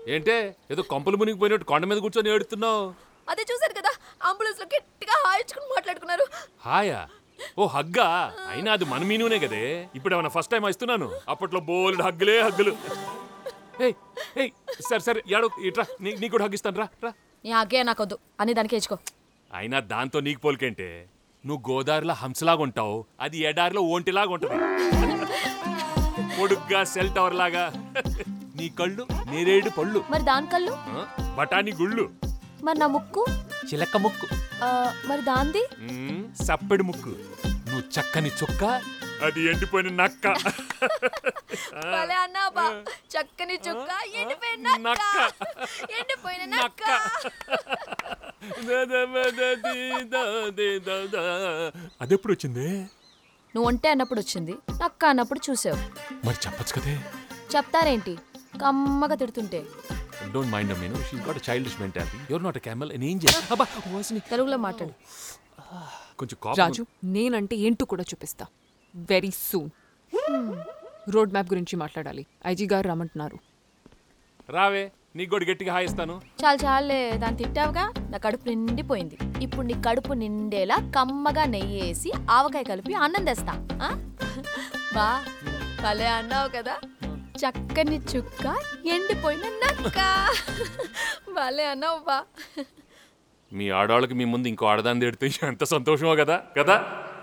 ఏంటే ఏదో కొంపలు మునిగిపోయినట్టు కొండ మీద కూర్చొని ఏడుతున్నావు అదే చూశారు కదా అంబులెన్స్ లో గట్టిగా హాయించుకుని మాట్లాడుకున్నారు హాయా ఓ హగ్గా అయినా అది మన మీనునే కదే ఇప్పుడు ఏమన్నా ఫస్ట్ టైం ఇస్తున్నాను అప్పట్లో బోల్డ్ హగ్గులే హగ్గులు ఏయ్ ఏయ్ సరే సరే యాడు ఇట్రా నీ నీకు కూడా హగ్గిస్తాను రా రా నీ ఆగే నాకొద్దు అని దానికి వేసుకో అయినా దాంతో నీకు పోలికేంటే నువ్వు గోదావరిలో హంసలాగా ఉంటావు అది ఎడారిలో ఒంటిలాగా ఉంటుంది పొడుగ్గా సెల్ టవర్ లాగా నీ కళ్ళు నేరేడు పళ్ళు మరి దాని కళ్ళు ఆ, బఠానీ గుళ్ళు మరి నా ముక్కు చిలక ముక్కు ఆ, మరి దాంది మ్మ్, సప్పెడు ముక్కు నువ్వు చక్కని చుక్క అది ఎండిపోయిన నక్క భలే అన్నా బా చక్కని చుక్క ఎండిపోయిన నక్క నక్క. ఎండిపోయిన నక్క అదెప్పుడు వచ్చింది నువ్వు ఒంటే అన్నప్పుడు వచ్చింది నక్క అన్నప్పుడు చూసావు మరి చెప్పొచ్చు కదే చెప్తారేంటి కమ్మగా తిడుతుంటే don't mind Meenu she got childish mentality your not camel నేను ఏం చేస్తా అబ్బా వాసిని తెలుగులో మాట్లాడు కొంచెం కోపం రాజు నేనంటే ఏంటో కూడా చూపిస్తా వెరీ సూన్ రోడ్ మ్యాప్ గురించి మాట్లాడాలి ఐజీ గారు రమ్మంటున్నారు రావే నీకు కూడా గట్టిగా హాయిస్తాను చాలు చాలే దాన్ని తిట్టావుగా నా కడుపు నిండిపోయింది ఇప్పుడు నీ కడుపు నిండేలా కమ్మగా నెయ్యి వేసి ఆవకాయ కలిపి అన్నం తెస్తా ఆ? బా భలే అన్నావు కదా చక్కని చుక్క ఎండిపోయిన నక్క భలే అన్నావు బా మీ ఆడవాళ్ళకి మీ ముందు ఇంకో ఆడదాన్ని తిడితే ఎంత సంతోషమో కదా కదా